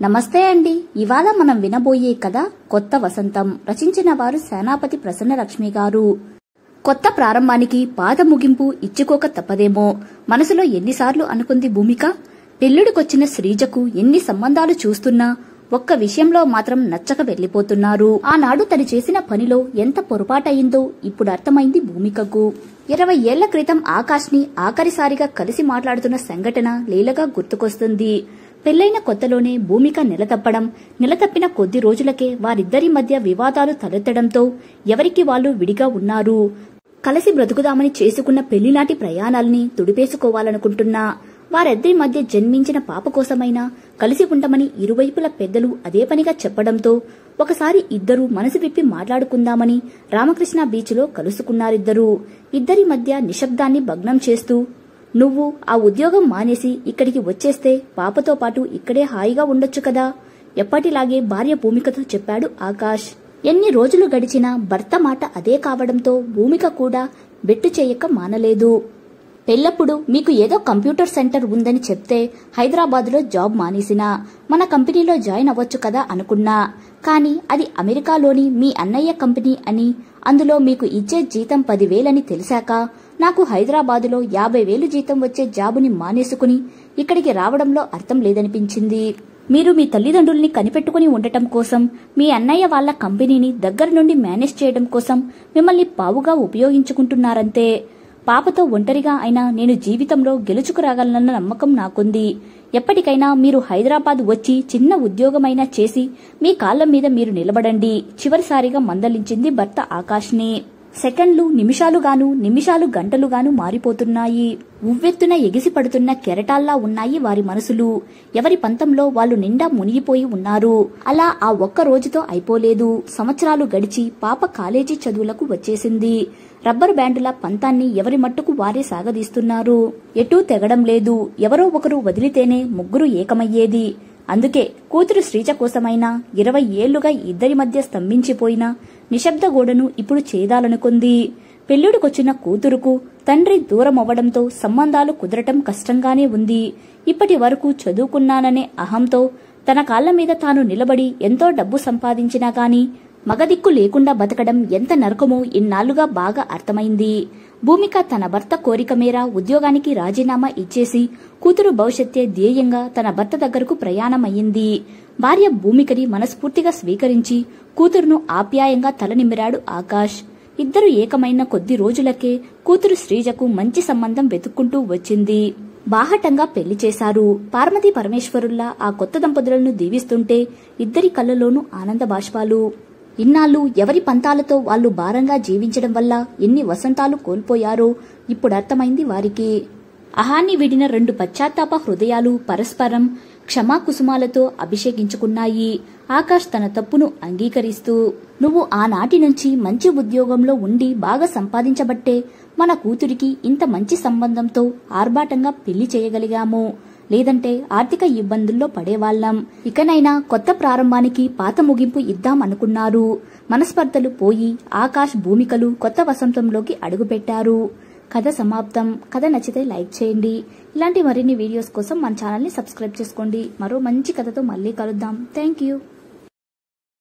నమస్తే అండి ఇవాళ మనం వినబోయే కథ కొత్త వసంతం రచించిన వారు సేనాపతి ప్రసన్న లక్ష్మి గారు కొత్త ప్రారంభానికి పాత ముగింపు ఇచ్చుకోక తప్పదేమో మనసులో ఎన్నిసార్లు అనుకుంది భూమిక పెళ్లిడికొచ్చిన శ్రీజకు ఎన్ని సంబంధాలు చూస్తున్నా ఒక్క విషయంలో మాత్రం నచ్చక వెళ్లిపోతున్నారు ఆనాడు తను చేసిన పనిలో ఎంత పొరపాటయిందో ఇప్పుడు అర్థమైంది భూమికకు ఇరవై ఏళ్ల క్రితం ఆకాష్ని ఆఖరిసారిగా కలిసి మాట్లాడుతున్న సంఘటన లీలగా గుర్తుకొస్తుంది పెళ్లైన కొత్తలోనే భూమిక నిలతప్పడం నిలతప్పిన కొద్ది రోజులకే వారిద్దరి మధ్య వివాదాలు తలెత్తడంతో ఎవరికి వాళ్ళు విడిగా ఉన్నారు కలిసి బ్రతుకుదామని చేసుకున్న పెళ్లినాటి ప్రయాణాల్ని తుడిపేసుకోవాలనుకుంటున్నా వారిద్దరి మధ్య జన్మించిన పాప కోసమైనా కలిసి ఉండమని ఇరువైపుల పెద్దలు అదే పనిగా చెప్పడంతో ఒకసారి ఇద్దరు మనసు విప్పి మాట్లాడుకుందామని రామకృష్ణ బీచ్లో కలుసుకున్నారిద్దరూ ఇద్దరి మధ్య నిశ్శబ్దాన్ని భగ్నం చేస్తూ నువ్వు ఆ ఉద్యోగం మానేసి ఇక్కడికి వచ్చేస్తే పాపతో పాటు ఇక్కడే హాయిగా ఉండొచ్చు కదా ఎప్పటిలాగే భార్య భూమికతో చెప్పాడు ఆకాష్ ఎన్ని రోజులు గడిచినా భర్త మాట అదే కావడంతో భూమిక కూడా బెట్టు చేయక మానలేదు పెళ్లప్పుడు మీకు ఏదో కంప్యూటర్ సెంటర్ ఉందని చెప్తే హైదరాబాద్లో జాబ్ మానేసినా మన కంపెనీలో జాయిన్ అవ్వచ్చు కదా అనుకున్నా కానీ అది అమెరికాలోని మీ అన్నయ్య కంపెనీ అని అందులో మీకు ఇచ్చే జీతం పదివేలని తెలిసాక నాకు హైదరాబాదులో యాభై వేలు జీతం వచ్చే జాబుని మానేసుకుని ఇక్కడికి రావడంలో అర్థం లేదనిపించింది మీరు మీ తల్లిదండ్రుల్ని కనిపెట్టుకుని ఉండటం కోసం మీ అన్నయ్య వాళ్ళ కంపెనీని దగ్గర నుండి మేనేజ్ చేయడం కోసం మిమ్మల్ని పావుగా ఉపయోగించుకుంటున్నారంతే పాపతో ఒంటరిగా అయినా నేను జీవితంలో గెలుచుకురాగలనన్న నమ్మకం నాకుంది ఎప్పటికైనా మీరు హైదరాబాద్ వచ్చి చిన్న ఉద్యోగమైనా చేసి మీ కాళ్ల మీద మీరు నిలబడండి చివరిసారిగా మందలించింది భర్త ఆకాష్ని సెకండ్లు నిమిషాలుగాను నిమిషాలు గంటలుగాను మారిపోతున్నాయి ఉవ్వెత్తున ఎగిసి పడుతున్న కెరటాల్లా ఉన్నాయి వారి మనసులు ఎవరి పంతంలో వాళ్ళు నిండా మునిగిపోయి ఉన్నారు అలా ఆ ఒక్క రోజుతో అయిపోలేదు సంవత్సరాలు గడిచి పాప కాలేజీ చదువులకు వచ్చేసింది రబ్బర్ బ్యాండుల పంతాన్ని ఎవరి మట్టుకు వారే సాగదీస్తున్నారు ఎటూ తెగడం లేదు ఎవరో ఒకరు వదిలితేనే ముగ్గురు ఏకమయ్యేది అందుకే కూతురు శ్రీజ కోసమైనా ఇరవై ఏళ్లుగా ఇద్దరి మధ్య స్తంభించిపోయిన నిశ్శబ్ద గోడను ఇప్పుడు చేదాలనుకుంది పెళ్లిడికొచ్చిన కూతురుకు తండ్రి దూరమవ్వడంతో సంబంధాలు కుదరటం కష్టంగానే ఉంది ఇప్పటి వరకు చదువుకున్నాననే అహంతో తన కాళ్ల మీద తాను నిలబడి ఎంతో డబ్బు సంపాదించినా గాని మగదిక్కు లేకుండా బతకడం ఎంత నరకమో ఇన్నాళ్లుగా బాగా అర్థమైంది భూమిక తన భర్త కోరిక మేర ఉద్యోగానికి రాజీనామా ఇచ్చేసి కూతురు భవిష్యత్తే ధ్యేయంగా తన భర్త దగ్గరకు ప్రయాణమయ్యింది భార్య భూమికని మనస్ఫూర్తిగా స్వీకరించి కూతురును ఆప్యాయంగా తలనిమిరాడు ఆకాష్ ఇద్దరు ఏకమైన కొద్ది రోజులకే కూతురు శ్రీజకు మంచి సంబంధం వెతుక్కుంటూ వచ్చింది బాహటంగా పెళ్లి చేశారు పార్వతీ పరమేశ్వరుల్లా ఆ కొత్త దంపతులను దీవిస్తుంటే ఇద్దరి కళ్ళలోనూ ఆనంద బాష్పాలు ఇన్నాళ్ళు ఎవరి పంతాలతో వాళ్ళు భారంగా జీవించడం వల్ల ఎన్ని వసంతాలు కోల్పోయారో ఇప్పుడు అర్థమైంది వారికి అహాన్ని విడిన రెండు పశ్చాత్తాప హృదయాలు పరస్పరం క్షమాకుసుమాలతో అభిషేకించుకున్నాయి ఆకాష్ తన తప్పును అంగీకరిస్తూ నువ్వు ఆనాటి నుంచి మంచి ఉద్యోగంలో ఉండి బాగా సంపాదించబట్టే మన కూతురికి ఇంత మంచి సంబంధంతో ఆర్భాటంగా పెళ్లి చేయగలిగాము లేదంటే ఆర్థిక ఇబ్బందుల్లో పడేవాళ్లం ఇకనైనా కొత్త ప్రారంభానికి పాత ముగింపు ఇద్దాం అనుకున్నారు మనస్పర్ధలు పోయి ఆకాష్ భూమికలు కొత్త వసంతంలోకి అడుగుపెట్టారు కథ సమాప్తం కథ నచ్చితే లైక్ చేయండి ఇలాంటి మరిన్ని వీడియోస్ కోసం మన ఛానల్ని సబ్స్క్రైబ్ చేసుకోండి మరో మంచి కథతో మళ్ళీ కలుద్దాం థ్యాంక్ యూ